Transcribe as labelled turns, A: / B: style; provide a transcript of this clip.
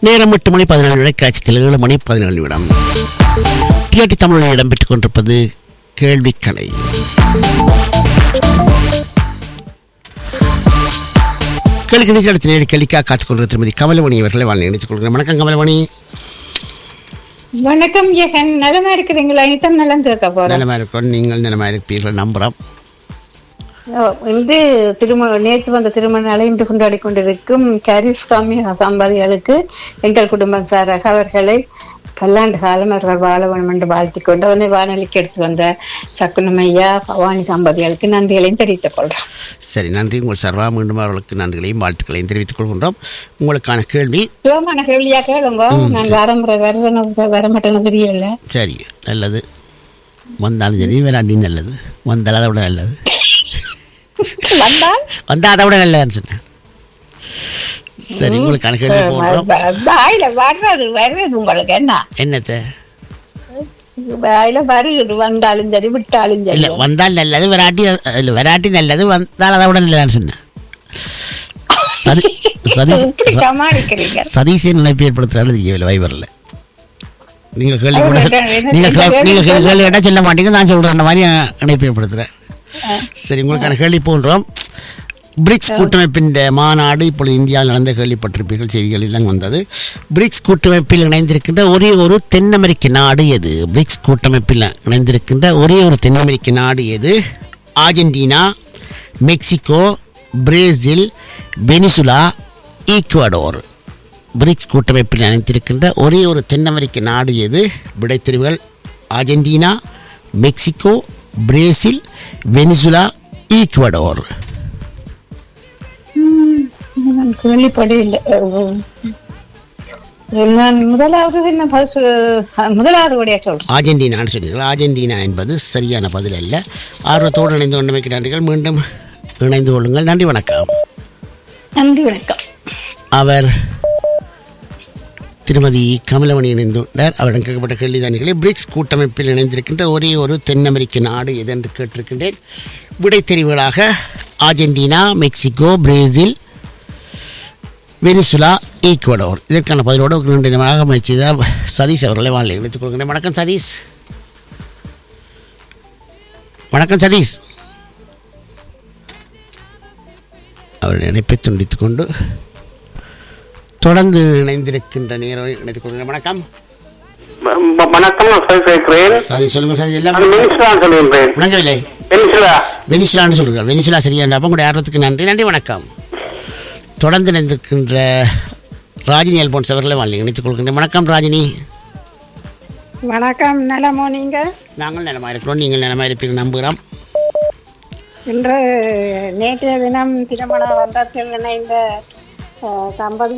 A: நேரம் எட்டு மணி பதினேழு நிமிடம் காட்சியில் ஏழு மணி பதினேழு நிமிடம் டிஆர்டி தமிழில் இடம்பெற்றுக் கொண்டிருப்பது கேள்விக்கணை கேள்வி அடுத்த நேரம் கேள்விக்காக காத்துக் கொண்டிருந்த திருமதி கமலமணி அவர்களை வாழ் நினைத்துக் கொள்கிறேன் வணக்கம் கமலமணி
B: வணக்கம் ஜெகன் நலமா இருக்கிறீங்களா இனிதான் நலம் கேட்க போறேன்
A: நலமா இருக்கிறோம் நீங்கள் நலமா இருப்பீர்கள் நம்புகிறோம்
B: ஓ, இன்று திருமண நேற்று வந்த திருமண நாளை இன்று கொண்டாடி கொண்டிருக்கும் கரிஸ்காமி சம்பாதிகளுக்கு எங்கள் குடும்பம் சாராக அவர்களை பல்லாண்டு காலம் அவர்கள் வாழ வேண்டும் என்று வாழ்த்திக் கொண்டு அதனை வானொலிக்கு எடுத்து வந்த சக்குனமையா பவானி தம்பதிகளுக்கு நன்றிகளையும் தெரிவித்துக் கொள்றோம்
A: சரி நன்றி உங்கள் சர்வா மீண்டும் அவர்களுக்கு நன்றிகளையும் வாழ்த்துக்களையும் தெரிவித்துக் கொள்கின்றோம் உங்களுக்கான கேள்வி
B: சிவமான கேள்வியா கேளுங்க நான் வரமுறை வரணும் வரமாட்டேன்னு தெரியல
A: சரி நல்லது வந்தாலும் சரி வேறாண்டி நல்லது வந்தால் அதை விட நல்லது
B: வந்தால்
A: வந்தால் அதை விட நல்லதுன்னு சொன்னேன் சரி உங்களுக்கான கேள்வி போடுறோம்
B: வாயில வர்றது வர்றது உங்களுக்கு என்ன
A: என்னத்தை
B: வாயில வருகிறது வந்தாலும் சரி விட்டாலும் சரி
A: இல்லை வந்தால் நல்லது வெராட்டி இல்லை வெராட்டி நல்லது வந்தால் அதை விட நல்லதான்னு சொன்னேன் சதி சதி
B: சமாளிக்கிறீங்க
A: சதீஷை நினைப்பு ஏற்படுத்துறாரு தெரியவில்லை வைபரில் நீங்கள் கேள்வி கூட சொல்-
B: என்ன
A: நீங்கள் கே-
B: கேள்வி
A: நீங்கள் கேள்வி கேள்வி கேட்டால் சொல்ல மாட்டீங்க நான் சொல்கிறேன் அந்த மாதிரி இணைப்பு ஏற்படுத்துகிறேன் சரி உங்களுக்கான கேள்வி போன்றோம் பிரிக்ஸ் கூட்டமைப்பின் இந்த மாநாடு இப்பொழுது இந்தியாவில் நடந்த கேள்விப்பட்டிருப்பீர்கள் செய்திகள் எல்லாம் வந்தது பிரிக்ஸ் கூட்டமைப்பில் இணைந்திருக்கின்ற ஒரே ஒரு தென் அமெரிக்க நாடு எது பிரிக்ஸ் கூட்டமைப்பில் இணைந்திருக்கின்ற ஒரே ஒரு தென் அமெரிக்க நாடு எது Argentina Mexico Brazil Venezuela Ecuador BRICS கூட்டமைப்பில் இணைந்திருக்கின்ற ஒரே ஒரு தென் அமெரிக்க நாடு எது விடைத்தெரிவுகள் Argentina Mexico Brazil Venezuela Ecuador
B: நான் கேள்விப்படவில்லை நான் முதலாவது என்ன first, அஹ், முதலாவது உடைய சொல்றேன்
A: ஆர்ஜென்டினான்னு சொன்னீர்கள் ஆர்ஜென்டினா என்பது சரியான பதில் அல்ல ஆர்வத்தோடு இணைந்து கொண்டமைக்கு நன்றிகள் மீண்டும் இணைந்து கொள்ளுங்கள் நன்றி வணக்கம்
B: நன்றி வணக்கம்
A: அவர் திருமதி கமலமணி இணைந்துள்ளார் அவரிடம் கேட்கப்பட்ட கேள்விதானிகளை பிரிக்ஸ் கூட்டமைப்பில் இணைந்திருக்கின்ற ஒரே ஒரு தென் அமெரிக்க நாடு எது என்று கேட்டிருக்கின்றேன் விடை தெரிவுகளாக Argentina Mexico Brazil Venezuela Ecuador இதற்கான பதிலோடு ஒரு நீண்ட நேரமாக முயற்சி செய்த சதீஷ் அவர்களை வாழ்க்கை இணைத்துக் கொள்கிறேன் வணக்கம் சதீஷ் வணக்கம் சதீஷ் அவருடைய இணைப்பை துண்டித்துக் கொண்டு தொடர்ந்து இணைந்திருக்கின்ற நேரம் இணைத்துக் கொள்கிறேன் வணக்கம்
C: வ- வணக்கம் நான் சொல்லி கேட்கிறேன்
A: சரி சொல்லுங்கள் சரி எல்லாம்
C: நான் மினிஸ்டரா சொல்லுகின்றேன்
A: விளங்கவில்லை
C: மினிஸ்டரா
A: வெனிசுலான்னு சொல்லுங்கள் வெனிசுலா சரியான அப்போ உங்களுடைய ஆர்வத்துக்கு நன்றி நன்றி வணக்கம் தொடர்ந்து இணைந்திருக்கின்ற ராஜினி அல்போன்ஸ் அவர்களை வாழ்க்கை இணைத்துக் கொள்கின்றேன் வணக்கம் ராஜினி
B: வணக்கம் நலமோ நீங்க
A: நாங்கள் நலமாக இருக்கிறோம் நீங்கள் நலமாக இருப்பீர்கள் நம்புகிறோம்
B: இன்று நேற்றைய தினம் திருமண பந்தத்தில் இணைந்த அஹ், தம்பதி